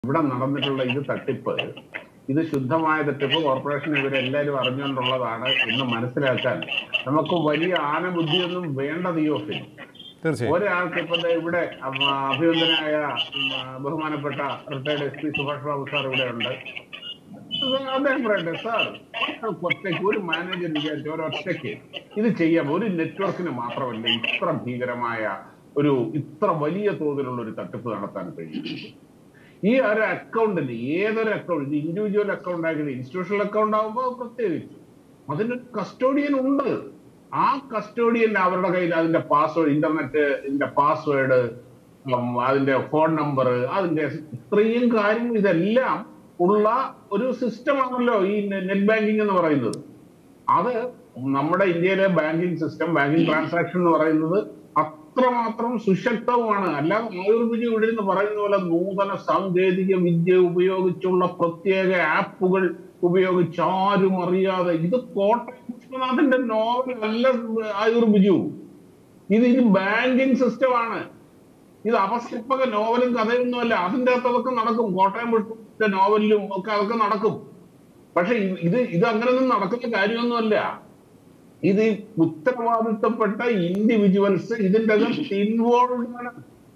ഇവിടെ നടന്നിട്ടുള്ള ഇത് തട്ടിപ്പ് ഇത് ശുദ്ധമായ തട്ടിപ്പ് കോർപ്പറേഷൻ ഇവരെല്ലാവരും അറിഞ്ഞുകൊണ്ടുള്ളതാണ് എന്ന് മനസ്സിലാക്കാൻ നമുക്ക് വലിയ ആനബുദ്ധിയൊന്നും വേണ്ട ദിയോഫിൽ തീർച്ചയായും ഒരാൾക്ക് ഇപ്പൊ ദേ ഇവിടെ അം- അഭിനന്ദനായ ഉം, ആ, ബഹുമാനപ്പെട്ട retired S P Subhash Babu sir ഇവിടെ ഉണ്ട് അദ്ദേഹം പറയട്ടെ സാർ ഒരാൾക്ക് ഒറ്റയ്ക്ക് ഒരു മാനേജർ വിചാരിച്ച ഒരൊറ്റയ്ക്ക് ഇത് ചെയ്യാം ഒരു നെറ്റ്വർക്കിന് മാത്രമല്ല ഇത്ര ഭീകരമായ ഒരു ഇത്ര വലിയ തോതിലുള്ള ഒരു തട്ടിപ്പ് നടത്താൻ കഴിയും ഈ ഒരു അക്കൗണ്ടിന് ഏതൊരു അക്കൗണ്ട് ഇൻഡിവിജ്വൽ അക്കൗണ്ട് ആയിട്ട് ഇൻസ്റ്റിറ്റ്യൂഷണൽ അക്കൗണ്ട് ആകുമ്പോൾ പ്രത്യേകിച്ച് അതിന് കസ്റ്റോഡിയൻ ഉണ്ട് ആ കസ്റ്റോഡിയൻ അവരുടെ കയ്യിൽ അതിന്റെ പാസ്വേഡ് ഇന്റർനെറ്റ് പാസ്വേഡ് അതിന്റെ ഫോൺ നമ്പർ അതിന്റെ ഇത്രയും കാര്യങ്ങൾ ഇതെല്ലാം ഉള്ള ഒരു സിസ്റ്റമാണല്ലോ ഈ നെറ്റ് ബാങ്കിങ് എന്ന് പറയുന്നത് അത് നമ്മുടെ ഇന്ത്യയിലെ ബാങ്കിങ് സിസ്റ്റം ബാങ്കിങ് ട്രാൻസാക്ഷൻ എന്ന് പറയുന്നത് അത്രമാത്രം സുശക്തവുമാണ് അല്ലാതെ ആയുർവേദി ഇവിടെ നിന്ന് പറയുന്ന പോലെ നൂതന സാങ്കേതിക വിദ്യ ഉപയോഗിച്ചുള്ള പ്രത്യേക ആപ്പുകൾ ഉപയോഗിച്ച് ആരും അറിയാതെ ഇത് കോട്ടയം വിശ്വനാഥന്റെ നോവൽ അല്ല ആയുർബിജു ഇത് ഇത് ബാങ്കിങ് സിസ്റ്റമാണ് ഇത് അവസരിപ്പക നോവലും കഥയൊന്നുമല്ല അതിന്റെ അകത്ത് അതൊക്കെ നടക്കും കോട്ടയം വിഷ്ണുവിന്റെ നോവലിലും ഒക്കെ അതൊക്കെ നടക്കും പക്ഷെ ഇത് ഇത് ഇത് അങ്ങനെയൊന്നും നടക്കുന്ന കാര്യമൊന്നുമല്ല ഇത് ഈ ഉത്തരവാദിത്തപ്പെട്ട ഇൻഡിവിജ്വൽസ് ഇതിന്റെ അകത്ത് ഇൻവോൾവ് ആണ്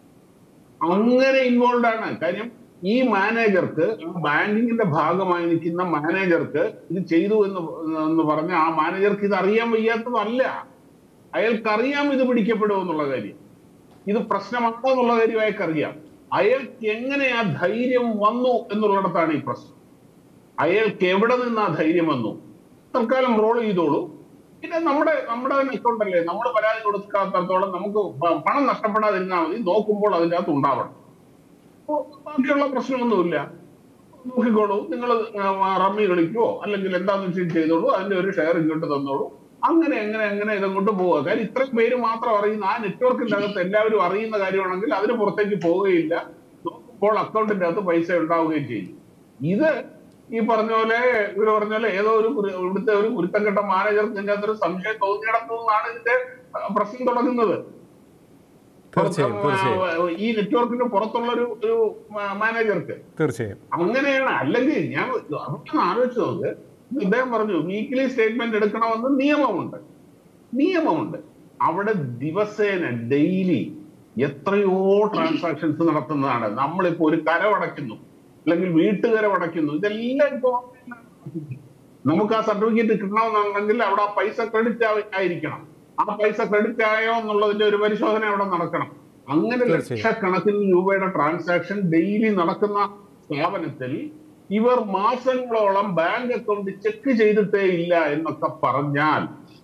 അങ്ങനെ ഇൻവോൾവ് ആണ് കാര്യം ഈ മാനേജർക്ക് ബാങ്കിങ്ങിന്റെ ഭാഗമായി നിൽക്കുന്ന മാനേജർക്ക് ഇത് ചെയ്തു എന്ന് എന്ന് പറഞ്ഞ ആ മാനേജർക്ക് ഇത് അറിയാൻ വയ്യാത്തതല്ല അയാൾക്കറിയാം ഇത് പിടിക്കപ്പെടും എന്നുള്ള കാര്യം ഇത് പ്രശ്നമാണോ എന്നുള്ള കാര്യം അയാൾക്കറിയാം അയാൾക്ക് എങ്ങനെ ആ ധൈര്യം വന്നു എന്നുള്ളിടത്താണ് ഈ പ്രശ്നം അയാൾക്ക് എവിടെ നിന്ന് ആ ധൈര്യം വന്നു തൽക്കാലം റോൾ ചെയ്തോളൂ പിന്നെ നമ്മുടെ നമ്മുടെ തന്നെ അക്കൗണ്ട് അല്ലേ നമ്മൾ പരാതി കൊടുക്കാത്തടത്തോളം നമുക്ക് പ- പണം നഷ്ടപ്പെടാതിരുന്നാൽ മതി നോക്കുമ്പോൾ അതിൻ്റെ അകത്ത് ഉണ്ടാവണം അപ്പോ ബാക്കിയുള്ള പ്രശ്നമൊന്നുമില്ല നോക്കിക്കോളൂ നിങ്ങൾ റമ്മി കളിക്കുവോ അല്ലെങ്കിൽ എന്താന്ന് വെച്ചാൽ ചെയ്തോളൂ അതിന്റെ ഒരു ഷെയർ ഇങ്ങോട്ട് തന്നോളൂ അങ്ങനെ അങ്ങനെ അങ്ങനെ ഇതങ്ങോട്ട് പോവുക കാര്യം ഇത്രയും പേര് മാത്രം അറിയുന്ന ആ നെറ്റ്വർക്കിന്റെ അകത്ത് എല്ലാവരും അറിയുന്ന കാര്യമാണെങ്കിൽ അതിന് പുറത്തേക്ക് പോവുകയില്ല നോക്കുമ്പോൾ അക്കൗണ്ടിന്റെ അകത്ത് പൈസ ഉണ്ടാവുകയും ചെയ്യും ഇത് ഈ പറഞ്ഞ പോലെ ഇവര് പറഞ്ഞ പോലെ ഏതോ ഒരു കുരു- ഇവിടുത്തെ ഒരു കുരുത്തം കെട്ട മാനേജർക്ക് ഇതിന്റെ അകത്തൊരു സംശയം തോന്നിയിടത്തുനിന്നാണ് ഇതിന്റെ പ്രശ്നം തുടങ്ങുന്നത് തീർച്ചയായും തീർച്ചയായും ഈ നെറ്റ്വർക്കിന് പുറത്തുള്ള ഒരു ഒരു മാനേജർക്ക് തീർച്ചയായും അങ്ങനെയാണ് അല്ലെങ്കിൽ ഞാൻ അതൊക്കെ ആലോചിച്ച് നോക്ക് ഇദ്ദേഹം പറഞ്ഞു വീക്ക്ലി സ്റ്റേറ്റ്മെന്റ് എടുക്കണമെന്ന് നിയമമുണ്ട് നിയമമുണ്ട് അവിടെ ദിവസേന ഡെയിലി എത്രയോ ട്രാൻസാക്ഷൻസ് നടത്തുന്നതാണ് നമ്മളിപ്പോ ഒരു കരമടയ്ക്കുന്നു അല്ലെങ്കിൽ വീട്ടുകരമടയ്ക്കുന്നു ഇതെല്ലാം ഇപ്പോ നമുക്ക് ആ സർട്ടിഫിക്കറ്റ് കിട്ടണമെന്നുണ്ടെങ്കിൽ അവിടെ ആ പൈസ ക്രെഡിറ്റ് ആയിരിക്കണം ആ പൈസ ക്രെഡിറ്റ് ആയോ എന്നുള്ളതിന്റെ ഒരു പരിശോധന അവിടെ നടക്കണം അങ്ങനെ തീർച്ചയായും. ലക്ഷക്കണക്കിന് രൂപയുടെ ട്രാൻസാക്ഷൻ ഡെയിലി നടക്കുന്ന സ്ഥാപനത്തിൽ ഇവർ മാസങ്ങളോളം ബാങ്ക് അക്കൗണ്ട് ചെക്ക് ചെയ്തിട്ടേ ഇല്ല എന്നൊക്കെ പറഞ്ഞാൽ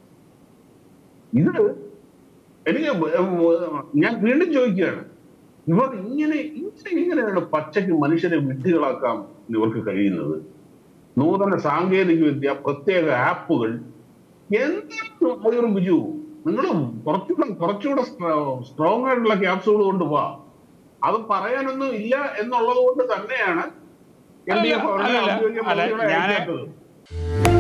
ഇത് എനിക്ക് ഞാൻ വീണ്ടും ചോദിക്കുകയാണ് ഇവർ ഇങ്ങനെ ഇങ്ങനെ ഇങ്ങനെയാണ് പച്ചയ്ക്ക് മനുഷ്യരെ വിഡ്ഢികളാക്കാൻ ഇവർക്ക് കഴിയുന്നത് നൂതന സാങ്കേതിക വിദ്യ പ്രത്യേക ആപ്പുകൾ എന്താണ് ആയുർ ബിജു നിങ്ങൾ കുറച്ചുകൂടെ കുറച്ചുകൂടെ സ്ട്രോങ് ആയിട്ടുള്ള ക്യാപ്സുകൾ കൊണ്ടുപോവാ അത് പറയാനൊന്നും ഇല്ല എന്നുള്ളത് കൊണ്ട് തന്നെയാണ് എൽ ഡി എഫ് അല്ല, അവരുടെ അല്ല, ഔദ്യോഗിക അല്ല, മന്ത്രിയുടെ ഞാന് അയക്കാത്തത്